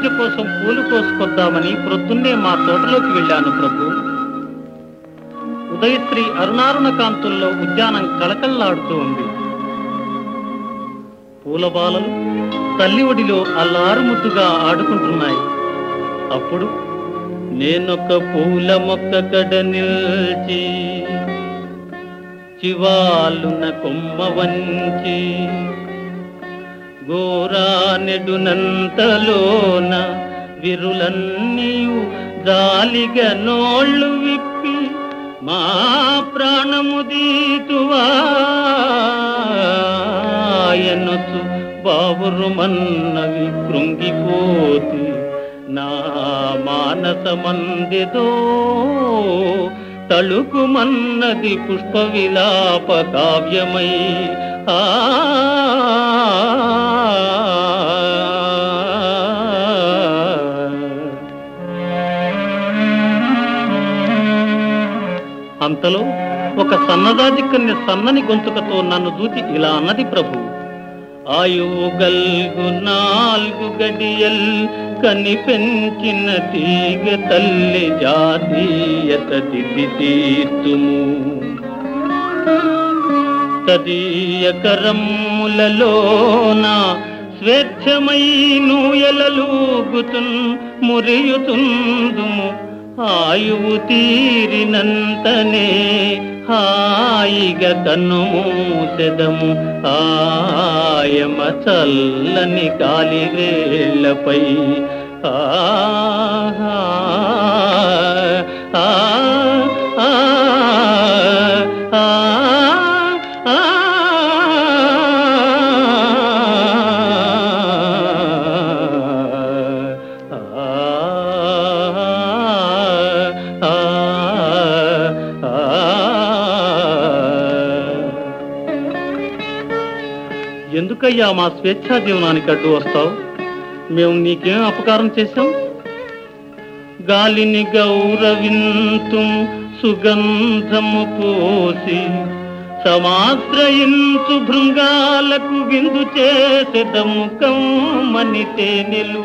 పూజ కోసం పూలు కోసుకొద్దామని ప్రొద్దున్నే మా తోటలోకి వెళ్ళాను ప్రభు ఉదయశ్రీ అరుణారుణ కాంతుల్లో ఉద్యానం కళకళలాడుతూ ఉంది పూల బాలలు తల్లి ఒడిలో అల్లారుముద్దుగా ఆడుకుంటున్నాయి అప్పుడు నేనొక పూల మొక్క కడ నిల్చి చివాలున కొమ్మ వంచి గోరానెడునంతలోన విరులన్నీయు జాలిగా నోళ్ళు విప్పి మా ప్రాణము దీతువాయనొచ్చు బావురుమన్నవి కృంగిపోతి నా మానసమందిదో తళుకుమన్నది పుష్ప విలాప కావ్యమై ఆ అంతలో ఒక సన్నదాజి కన్య సన్నని గొంతుకతో నన్ను దూచి ఇలా అన్నది ప్రభు ఆయువు గల్గు నాలుగు గడియల్ కని పెంచిన తీగ తల్లి జాతీయత దిద్ది తీర్తుము తదీయ కరమ్ములలోన స్వేచ్ఛమై నూయలలూగుతున్ మురియుతుందుము ఆయువు తీరినంతనే హాయిగా కన్ను మూసెదము ఆయమ చల్లని కాలి వేళ్ళపై ఆ ఆ, ఆ, ఆ, ఆ, ఎందుకయ్యా మా స్వేచ్ఛా జీవనానికి అడ్డు వస్తావు మేము నీకేం అపకారం చేశాం గాలిని గౌరవింతు సుగంధము పోసి సమాశ్రయించు భృంగాలకు విందు చేసెదము కమ్మని తేనెలు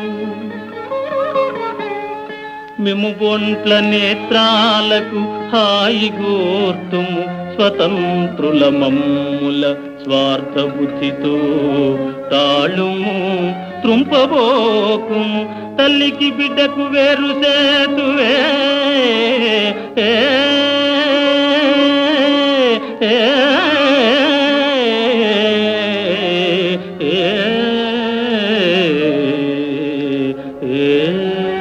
మేము బొంట్ల నేత్రాలకు హాయి గోర్తుము స్వతంత్రుల మమ్ముల స్వార్థ బుద్ధితో తాళుము త్రుంపబోకుము తల్లికి బిడ్డకు వేరు సేతువే ఏ, ఏ, ఏ, ఏ, ఏ.